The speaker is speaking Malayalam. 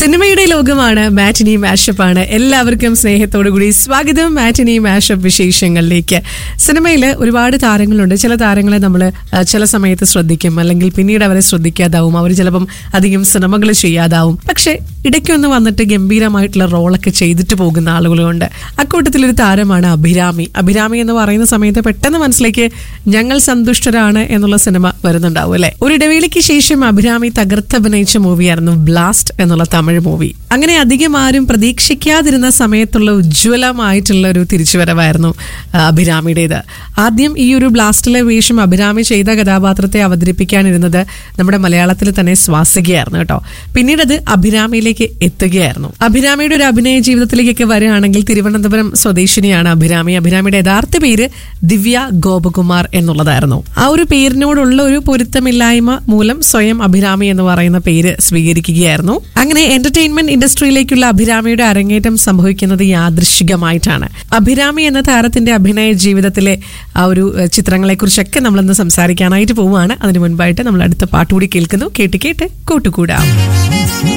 സിനിമയുടെ ലോകമാണ് മാറ്റിനി മാഷപ്പ് ആണ് എല്ലാവർക്കും സ്നേഹത്തോടു കൂടി സ്വാഗതം മാറ്റിനി മാഷപ്പ് വിശേഷങ്ങളിലേക്ക് സിനിമയിൽ ഒരുപാട് താരങ്ങളുണ്ട് ചില താരങ്ങളെ നമ്മൾ ചില സമയത്ത് ശ്രദ്ധിക്കും അല്ലെങ്കിൽ പിന്നീട് അവരെ ശ്രദ്ധിക്കാതാവും അവർ ചിലപ്പം അധികം സിനിമകൾ ചെയ്യാതാവും പക്ഷെ ഇടയ്ക്കൊന്ന് വന്നിട്ട് ഗംഭീരമായിട്ടുള്ള റോളൊക്കെ ചെയ്തിട്ട് പോകുന്ന ആളുകളുണ്ട് അക്കൂട്ടത്തിലൊരു താരമാണ് അഭിരാമി അഭിരാമി എന്ന് പറയുന്ന സമയത്ത് പെട്ടെന്ന് മനസ്സിലേക്ക് ഞങ്ങൾ സന്തുഷ്ടരാണ് എന്നുള്ള സിനിമ വരുന്നുണ്ടാവും അല്ലെ ഒരു ഇടവേളയ്ക്ക് ശേഷം അഭിരാമി തകർത്തഭിനയിച്ച മൂവിയായിരുന്നു ബ്ലാസ്റ്റ് എന്നുള്ള തമിഴ് മൂവി അങ്ങനെ അധികം ആരും പ്രതീക്ഷിക്കാതിരുന്ന സമയത്തുള്ള ഉജ്ജ്വലമായിട്ടുള്ള ഒരു തിരിച്ചുവരവായിരുന്നു ആ, അഭിരാമിയുടേത് ആദ്യം ഈ ഒരു ബ്ലാസ്റ്റിലെ വേഷം അഭിരാമി ചെയ്ത കഥാപാത്രത്തെ അവതരിപ്പിക്കാനിരുന്നത് നമ്മുടെ മലയാളത്തിൽ തന്നെ സ്വാസികയായിരുന്നു കേട്ടോ പിന്നീട് അത് അഭിരാമിയിലേക്ക് എത്തുകയായിരുന്നു അഭിരാമിയുടെ ഒരു അഭിനയ ജീവിതത്തിലേക്കൊക്കെ വരികയാണെങ്കിൽ തിരുവനന്തപുരം സ്വദേശിനിയാണ് അഭിരാമി അഭിരാമിയുടെ യഥാർത്ഥ പേര് ദിവ്യ ഗോപകുമാർ എന്നുള്ളതായിരുന്നു ആ ഒരു പേരിനോടുള്ള ഒരു പൊരുത്തമില്ലായ്മ മൂലം സ്വയം അഭിരാമി എന്ന് പറയുന്ന പേര് സ്വീകരിക്കുകയായിരുന്നു അങ്ങനെ എന്റർടൈൻമെന്റ് ഇൻഡസ്ട്രിയിലേക്കുള്ള അഭിരാമിയുടെ അരങ്ങേറ്റം സംഭവിക്കുന്നത് യാദൃശികമായിട്ടാണ് അഭിരാമി എന്ന താരത്തിന്റെ അഭിനയ ജീവിതത്തിലെ ആ ഒരു ഏഹ്, ചിത്രങ്ങളെക്കുറിച്ചൊക്കെ നമ്മളിന്ന് സംസാരിക്കാനായിട്ട് പോവുകയാണ് അതിനു മുൻപായിട്ട് നമ്മൾ അടുത്ത പാട്ടുകൂടി കേൾക്കുന്നു കേട്ട് കേട്ട് കൂട്ടുകൂടാം